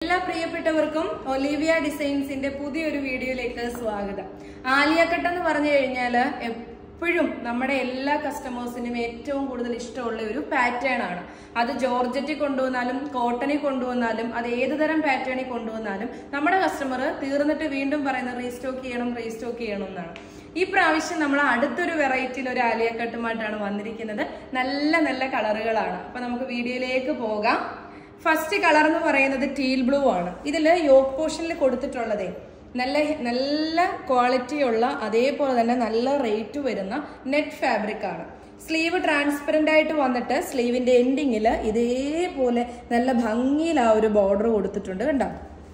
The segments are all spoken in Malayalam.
എല്ലാ പ്രിയപ്പെട്ടവർക്കും ഒലീവിയ ഡിസൈൻസിന്റെ പുതിയൊരു വീഡിയോയിലേക്ക് സ്വാഗതം ആലിയക്കട്ട് എന്ന് പറഞ്ഞു കഴിഞ്ഞാല് എപ്പോഴും നമ്മുടെ എല്ലാ കസ്റ്റമേഴ്സിനും ഏറ്റവും കൂടുതൽ ഇഷ്ടമുള്ള ഒരു പാറ്റേൺ ആണ് അത് ജോർജറ്റിൽ കൊണ്ടുവന്നാലും കോട്ടണിൽ കൊണ്ടുവന്നാലും അത് ഏത് തരം പാറ്റേണിൽ കൊണ്ടുവന്നാലും നമ്മുടെ കസ്റ്റമർ തീർന്നിട്ട് വീണ്ടും പറയുന്നത് റീസ്റ്റോക്ക് ചെയ്യണം റീസ്റ്റോക്ക് ചെയ്യണം എന്നാണ് ഈ പ്രാവശ്യം നമ്മൾ അടുത്തൊരു വെറൈറ്റിയിൽ ഒരു ആലിയക്കട്ടുമായിട്ടാണ് വന്നിരിക്കുന്നത് നല്ല നല്ല കളറുകളാണ് അപ്പൊ നമുക്ക് വീഡിയോയിലേക്ക് പോകാം ഫസ്റ്റ് കളർ എന്ന് പറയുന്നത് ടീൽ ബ്ലൂ ആണ് ഇതിൽ യോക്ക് പോർഷനിൽ കൊടുത്തിട്ടുള്ളതേ നല്ല നല്ല ക്വാളിറ്റി ഉള്ള അതേപോലെ തന്നെ നല്ല റേറ്റ് വരുന്ന നെറ്റ് ഫാബ്രിക് ആണ് സ്ലീവ് ട്രാൻസ്പെറന്റ് ആയിട്ട് വന്നിട്ട് സ്ലീവിന്റെ എൻഡിങ്ങിൽ ഇതേപോലെ നല്ല ഭംഗിയിൽ ആ ഒരു ബോർഡർ കൊടുത്തിട്ടുണ്ട് കണ്ടോ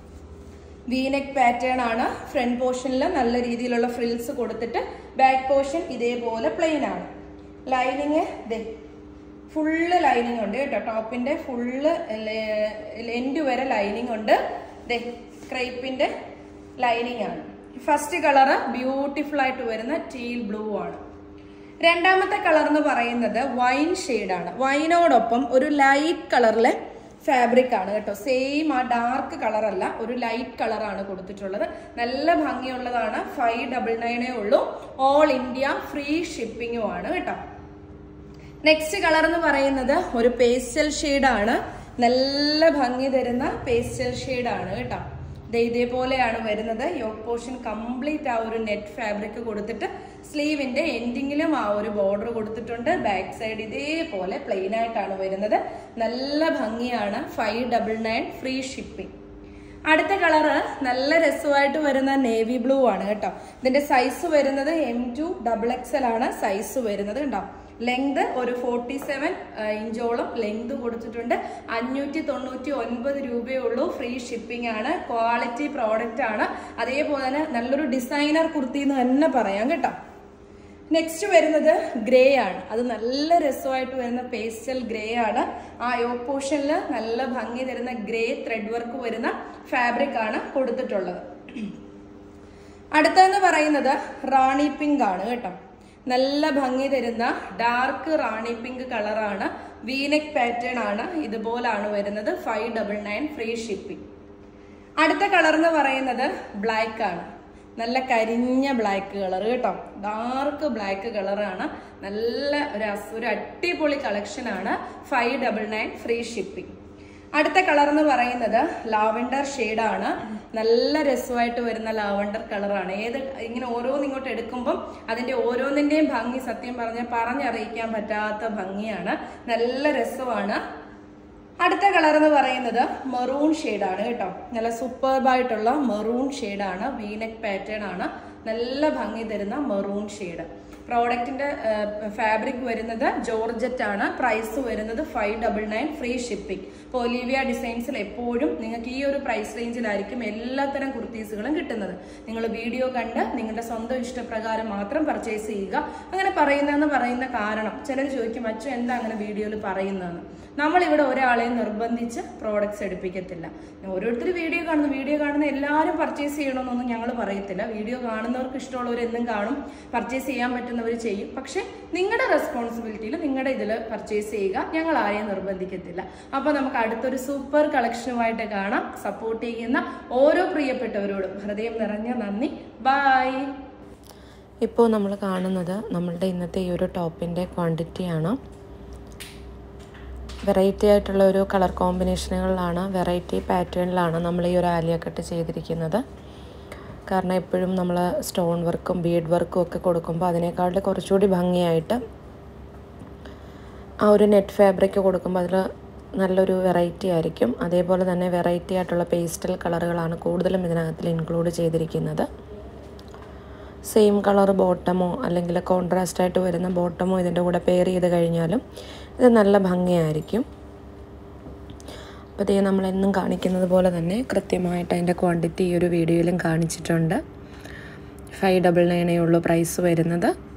വീനെക്ക് പാറ്റേൺ ആണ് ഫ്രണ്ട് പോർഷനിൽ നല്ല രീതിയിലുള്ള ഫ്രിൽസ് കൊടുത്തിട്ട് ബാക്ക് പോർഷൻ ഇതേപോലെ പ്ലെയിൻ ആണ് ലൈനിങ് ദേ ഫുള്ള് ലൈനിങ് ഉണ്ട് കേട്ടോ ടോപ്പിന്റെ ഫുള്ള് എൻഡ് വരെ ലൈനിങ് ഉണ്ട് ദേ ക്രൈപ്പിന്റെ ലൈനിങ് ആണ് ഫസ്റ്റ് കളറ് ബ്യൂട്ടിഫുൾ ആയിട്ട് വരുന്ന ടീൽ ബ്ലൂ ആണ് രണ്ടാമത്തെ കളർ എന്ന് പറയുന്നത് വൈൻ ആണ് വൈനോടൊപ്പം ഒരു ലൈറ്റ് കളറിലെ ഫാബ്രിക് ആണ് കേട്ടോ സെയിം ആ ഡാർക്ക് കളർ അല്ല ഒരു ലൈറ്റ് കളറാണ് കൊടുത്തിട്ടുള്ളത് നല്ല ഭംഗിയുള്ളതാണ് ഫൈവ് ഡബിൾ നയനേ ഉള്ളൂ ഓൾ ഇന്ത്യ ഫ്രീ ഷിപ്പിങ്ങും ആണ് കേട്ടോ നെക്സ്റ്റ് കളർ എന്ന് പറയുന്നത് ഒരു പേസ്റ്റൽ ആണ് നല്ല ഭംഗി തരുന്ന പേസ്റ്റൽ ആണ് കേട്ടോ ദേ ഇതേപോലെയാണ് വരുന്നത് യോക്ക് പോർഷൻ കംപ്ലീറ്റ് ആ ഒരു നെറ്റ് ഫാബ്രിക് കൊടുത്തിട്ട് സ്ലീവിന്റെ എൻഡിങ്ങിലും ആ ഒരു ബോർഡർ കൊടുത്തിട്ടുണ്ട് ബാക്ക് സൈഡ് ഇതേപോലെ പ്ലെയിൻ ആയിട്ടാണ് വരുന്നത് നല്ല ഭംഗിയാണ് five double nine free shipping അടുത്ത കളറ് നല്ല രസമായിട്ട് വരുന്ന നേവി ബ്ലൂ ആണ് കേട്ടോ ഇതിന്റെ സൈസ് വരുന്നത് എം ടു ഡബിൾ എക്സൽ ആണ് സൈസ് വരുന്നത് കേട്ടോ ലെങ്ത് ഒരു ഫോർട്ടി സെവൻ ഇഞ്ചോളം ലെങ്ത് കൊടുത്തിട്ടുണ്ട് അഞ്ഞൂറ്റി തൊണ്ണൂറ്റി ഒൻപത് രൂപയേ ഉള്ളൂ ഫ്രീ ഷിപ്പിംഗ് ആണ് ക്വാളിറ്റി പ്രോഡക്റ്റ് ആണ് അതേപോലെ തന്നെ നല്ലൊരു ഡിസൈനർ കുർത്തി എന്ന് തന്നെ പറയാം കേട്ടോ നെക്സ്റ്റ് വരുന്നത് ഗ്രേ ആണ് അത് നല്ല രസമായിട്ട് വരുന്ന പേസ്റ്റൽ ഗ്രേ ആണ് ആ യോക്ക് പോർഷനിൽ നല്ല ഭംഗി തരുന്ന ഗ്രേ ത്രെഡ് വർക്ക് വരുന്ന ഫാബ്രിക് ആണ് കൊടുത്തിട്ടുള്ളത് അടുത്തെന്ന് പറയുന്നത് റാണി പിങ്ക് ആണ് കേട്ടോ നല്ല ഭംഗി തരുന്ന ഡാർക്ക് റാണി പിങ്ക് കളറാണ് വീനെക്ക് പാറ്റേൺ ആണ് ഇതുപോലാണ് വരുന്നത് five double nine free shipping അടുത്ത കളർ എന്ന് പറയുന്നത് ബ്ലാക്ക് ആണ് നല്ല കരിഞ്ഞ ബ്ലാക്ക് കളർ കേട്ടോ ഡാർക്ക് ബ്ലാക്ക് കളറാണ് നല്ല ഒരു ഒരു അടിപൊളി കളക്ഷൻ ആണ് five double nine free shipping അടുത്ത കളർ എന്ന് പറയുന്നത് ലാവൻഡർ ആണ് നല്ല രസമായിട്ട് വരുന്ന ലാവൻഡർ കളറാണ് ഏത് ഇങ്ങനെ ഓരോന്ന് ഇങ്ങോട്ട് എടുക്കുമ്പം അതിന്റെ ഓരോന്നിന്റെയും ഭംഗി സത്യം പറഞ്ഞാൽ പറഞ്ഞറിയിക്കാൻ പറ്റാത്ത ഭംഗിയാണ് നല്ല രസമാണ് അടുത്ത കളർ എന്ന് പറയുന്നത് മെറൂൺ ആണ് കേട്ടോ നല്ല സൂപ്പർബായിട്ടുള്ള മെറൂൺ ആണ് വീനെക്ക് പാറ്റേൺ ആണ് നല്ല ഭംഗി തരുന്ന മെറൂൺ ഷെയ്ഡ് പ്രോഡക്റ്റിന്റെ ഫാബ്രിക് വരുന്നത് ജോർജറ്റ് ആണ് പ്രൈസ് വരുന്നത് five double nine free shipping ഇപ്പോൾ ഒലീവിയ ഡിസൈൻസിൽ എപ്പോഴും നിങ്ങൾക്ക് ഈ ഒരു പ്രൈസ് റേഞ്ചിലായിരിക്കും എല്ലാത്തരം കുർത്തീസുകളും കിട്ടുന്നത് നിങ്ങൾ വീഡിയോ കണ്ട് നിങ്ങളുടെ സ്വന്തം ഇഷ്ടപ്രകാരം മാത്രം പർച്ചേസ് ചെയ്യുക അങ്ങനെ പറയുന്നതെന്ന് പറയുന്ന കാരണം ചിലർ ചോദിക്കും അച്ഛൻ എന്താ അങ്ങനെ വീഡിയോയിൽ പറയുന്നതെന്ന് നമ്മളിവിടെ ഒരാളെയും നിർബന്ധിച്ച് പ്രോഡക്ട്സ് എടുപ്പിക്കത്തില്ല ഓരോരുത്തർ വീഡിയോ കാണുന്നു വീഡിയോ കാണുന്ന എല്ലാവരും പർച്ചേസ് ചെയ്യണമെന്നൊന്നും ഞങ്ങൾ പറയത്തില്ല വീഡിയോ കാണുന്നവർക്ക് ഇഷ്ടമുള്ളവർ എന്നും കാണും പർച്ചേസ് ചെയ്യാൻ പറ്റുന്നവർ ചെയ്യും പക്ഷെ നിങ്ങളുടെ റെസ്പോൺസിബിലിറ്റിയിൽ നിങ്ങളുടെ ഇതിൽ പർച്ചേസ് ചെയ്യുക ഞങ്ങൾ ആരെയും നിർബന്ധിക്കത്തില്ല അപ്പോൾ നമുക്ക് അടുത്തൊരു സൂപ്പർ കളക്ഷനുമായിട്ട് കാണാം സപ്പോർട്ട് ചെയ്യുന്ന ഓരോ പ്രിയപ്പെട്ടവരോടും ഹൃദയം നിറഞ്ഞ നന്ദി ബായ് ഇപ്പോൾ നമ്മൾ കാണുന്നത് നമ്മളുടെ ഇന്നത്തെ ഈ ഒരു ടോപ്പിൻ്റെ ക്വാണ്ടിറ്റിയാണ് വെറൈറ്റി ആയിട്ടുള്ള ഒരു കളർ കോമ്പിനേഷനുകളിലാണ് വെറൈറ്റി പാറ്റേണിലാണ് നമ്മൾ ഈ ഒരു ആലിയ കട്ട് ചെയ്തിരിക്കുന്നത് കാരണം എപ്പോഴും നമ്മൾ സ്റ്റോൺ വർക്കും ബീഡ് വർക്കും ഒക്കെ കൊടുക്കുമ്പോൾ അതിനേക്കാളും കുറച്ചുകൂടി ഭംഗിയായിട്ട് ആ ഒരു നെറ്റ് ഫാബ്രിക് കൊടുക്കുമ്പോൾ അതിൽ നല്ലൊരു വെറൈറ്റി ആയിരിക്കും അതേപോലെ തന്നെ വെറൈറ്റി ആയിട്ടുള്ള പേസ്റ്റൽ കളറുകളാണ് കൂടുതലും ഇതിനകത്തിൽ ഇൻക്ലൂഡ് ചെയ്തിരിക്കുന്നത് സെയിം കളർ ബോട്ടമോ അല്ലെങ്കിൽ കോൺട്രാസ്റ്റ് ആയിട്ട് വരുന്ന ബോട്ടമോ ഇതിൻ്റെ കൂടെ പെയർ ചെയ്ത് കഴിഞ്ഞാലും ഇത് നല്ല ഭംഗിയായിരിക്കും അപ്പോൾ ഇതേ നമ്മളെന്നും കാണിക്കുന്നത് പോലെ തന്നെ കൃത്യമായിട്ട് അതിൻ്റെ ക്വാണ്ടിറ്റി ഈ ഒരു വീഡിയോയിലും കാണിച്ചിട്ടുണ്ട് ഫൈവ് ഡബിൾ നയനേ ഉള്ളൂ പ്രൈസ് വരുന്നത്